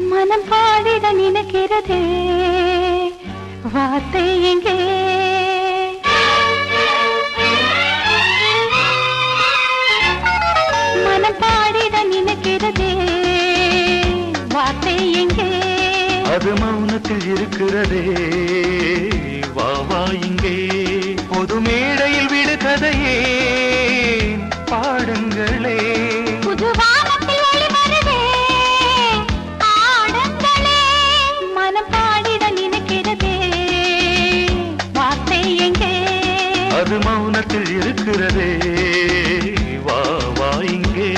மனம் பாடிட நினைக்கிறதே வார்த்தை எங்கே மனம் பாடிட நினைக்கிறதே வார்த்தை எங்கே அது மௌனத்தில் இருக்கிறதே வா வா இங்கே பொது மேடையில் விடு கதையே பாடுங்களே புது வானத்தில் ஒளி வருதே ஆடுங்களே மனம் பாடிட நினைக்கிறதே வார்த்தை எங்கே அது மௌனத்தில் இருக்கிறதே வா வா இங்கே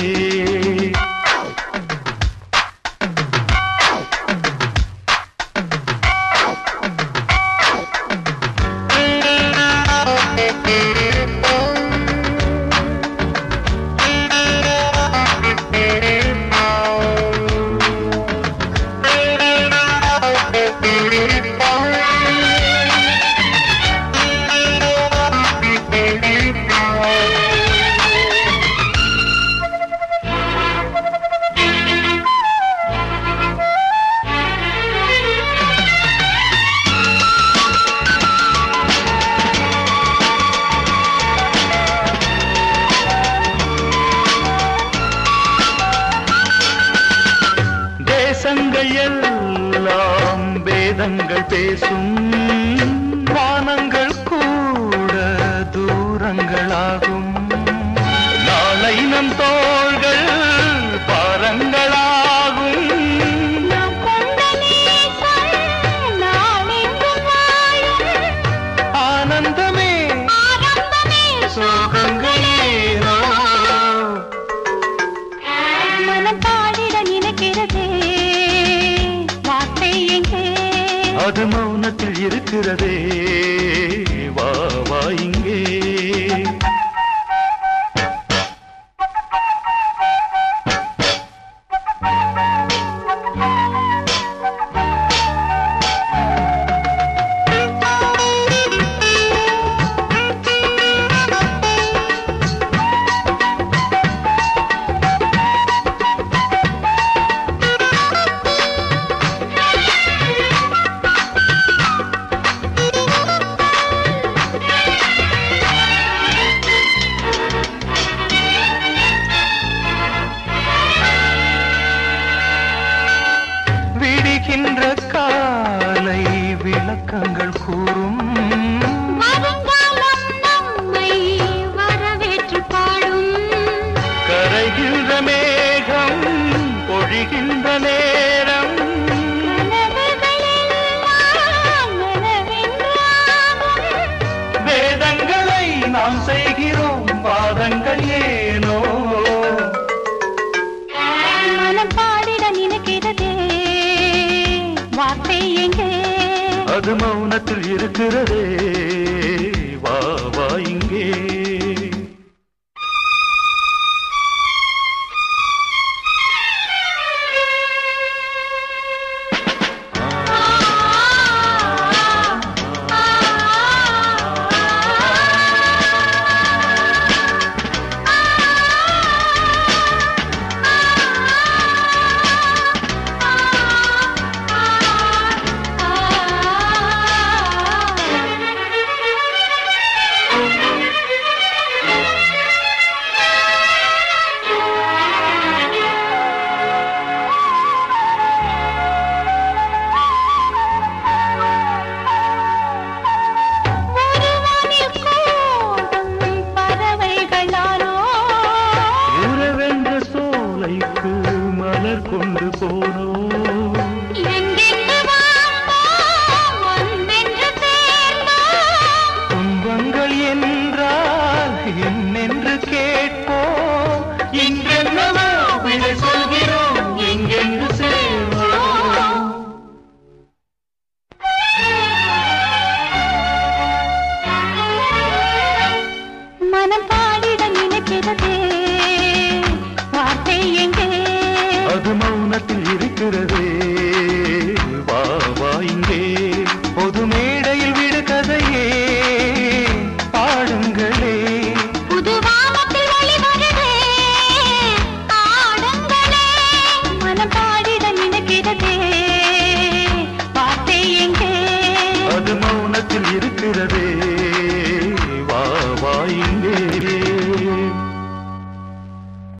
தேசங்கள் எல்லாம் வேதங்கள் பேசும் வானங்கள் கூட தூரங்களாகும் நாளை நம் தோள்கள் பாரங்களாகும் நாம் கொண்ட நேசம் நாளெங்கும் வாழும் ஆனந்தமே ஆரம்பமே சோகங்களேனோ மனம் பாடிட நினைக்கிறதே வார்த்தை எங்கே அது மௌனத்தில் இருக்கிறதே வா வா இங்கே விடுகின்ற காலை விளக்கங்கள் கூறும் வருங்காலம் நம்மை வரவேற்று பாடும் கரைகின்ற மேகம் பொழிகின்ற நேரம் கனவுகளெல்லாம் நனவென்றாகும். வேதங்களை நாம் செய்கிறோம் வாதங்கள் ஏனோ மனம் பாடிட நினைக்கிறதே வார்த்தை எங்கே அது மௌனத்தில் இருக்கிறதே வா வா இங்கே ஒருவனில் கூடும் பறவைகளாலோ உறவென்ற சோலைக்கு மலர் கொண்டு போனோம் எங்கெங்கு வாழ்ந்தோம், ஒன்றென்று சேர்ந்தோம். துன்பங்கள் என்றால் என்னென்று கேட்போம் இங்கென்னவோ விடை சொல்கிறோம் எங்கென்று சேர்வோம் மனம் பாடிட நினைக்கிறதே வார்த்தை எங்கே அது மௌனத்தில் இருக்கிறதே எங்கே